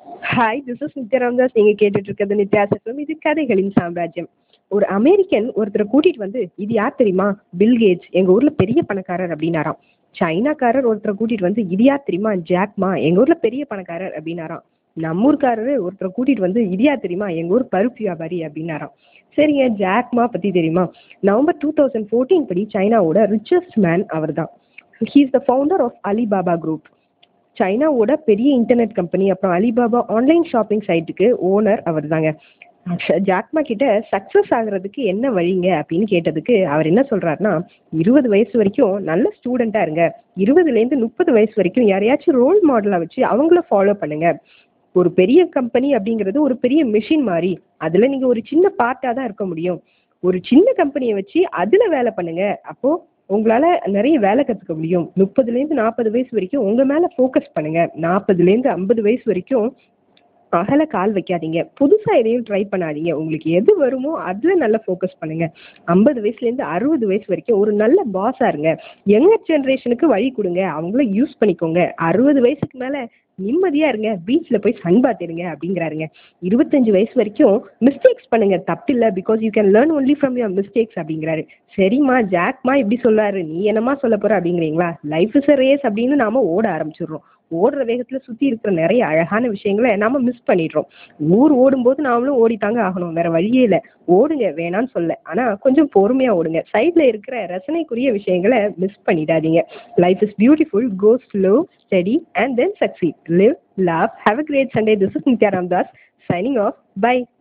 hi this is Nithya Ramdas நீங்கள் கேட்டுட்டு இருக்கிறது நித்யா சட்டம் இது கதைகளின் சாம்ராஜ்யம் ஒரு அமெரிக்கன் ஒருத்தரை கூட்டிட்டு வந்து இது யார் தெரியுமா பில் கேட்ஸ் எங்க ஊர்ல பெரிய பணக்காரர் அப்படின்னாராம் சைனாக்காரர் ஒருத்தரை கூட்டிட்டு வந்து இது யார் தெரியுமா ஜாக்மா எங்க ஊர்ல பெரிய பணக்காரர் அப்படின்னாராம் நம்ம ஊர்க்காரரு ஒருத்தரை கூட்டிட்டு வந்து இது யார் தெரியுமா எங்க ஊர் பருப்பு வியாபாரி அப்படின்னாராம் சரிங்க ஜாக்மா பத்தி தெரியுமா நவம்பர் டூ தௌசண்ட் ஃபோர்டீன் படி சைனாவோட ரிச்சஸ்ட் மேன் அவர் தான் he's the founder of Alibaba group சைனாவோட பெரிய இன்டர்நெட் கம்பெனி அப்புறம் அலிபாபா ஆன்லைன் ஷாப்பிங் சைட்டுக்கு ஓனர் அவர் தாங்க ஜாக்மா கிட்ட சக்ஸஸ் ஆகுறதுக்கு என்ன வழிங்க அப்படின்னு கேட்டதுக்கு அவர் என்ன சொல்றாருன்னா இருபது வயசு வரைக்கும் நல்ல ஸ்டூடெண்டா இருங்க இருபதுலேருந்து முப்பது வயசு வரைக்கும் யாரையாச்சும் ரோல் மாடலா வச்சு அவங்கள ஃபாலோ பண்ணுங்க ஒரு பெரிய கம்பெனி அப்படிங்கிறது ஒரு பெரிய மிஷின் மாதிரி அதுல நீங்க ஒரு சின்ன பார்ட்டா தான் இருக்க முடியும் ஒரு சின்ன கம்பெனியை வச்சு அதுல வேலை பண்ணுங்க அப்போ உங்களால நிறைய வேலை கத்துக்க முடியும் முப்பதுலேருந்து நாற்பது வயசு வரைக்கும் உங்க மேல ஃபோக்கஸ் பண்ணுங்க நாற்பதுலேருந்து ஐம்பது வயசு வரைக்கும் அகல கால் வைக்காதீங்க புதுசா எதையும் ட்ரை பண்ணாதீங்க உங்களுக்கு எது வருமோ அதுல நல்லா ஃபோக்கஸ் பண்ணுங்க ஐம்பது வயசுல இருந்து அறுபது வயசு வரைக்கும் ஒரு நல்ல பாஸா இருங்க யங்கர் ஜென்ரேஷனுக்கு வழி கொடுங்க அவங்கள யூஸ் பண்ணிக்கோங்க அறுபது வயசுக்கு மேல நிம்மதியா இருங்க பீச்ல போய் சன் பாத்துருங்க அப்படிங்கிறாருங்க இருபத்தஞ்சு வயசு வரைக்கும் மிஸ்டேக்ஸ் பண்ணுங்க தப்பில்ல because you can learn only from your mistakes அப்படிங்கிறாரு சரிம்மா ஜாக்மா இப்படி சொல்லாரு நீ என்னமா சொல்ல போற அப்படிங்கிறீங்களா லைஃப் இஸ் அ ரேஸ் அப்படின்னு நாம ஓட ஆரம்பிச்சிடுறோம் ஓடுற வேகத்துல சுத்தி இருக்கிற நிறைய அழகான விஷயங்களை நாம மிஸ் பண்ணிடுறோம் ஊர் ஓடும்போது நாமளும் ஓடித்தாங்க ஆகணும் வேற வழியே இல்லை ஓடுங்க வேணான்னு சொல்ல ஆனா கொஞ்சம் பொறுமையா ஓடுங்க சைட்ல இருக்கிற ரசனைக்குரிய விஷயங்களை மிஸ் பண்ணிடாதீங்க life is beautiful go slow study and then succeed live love have a great Sunday this is Nithya Ramdas signing off by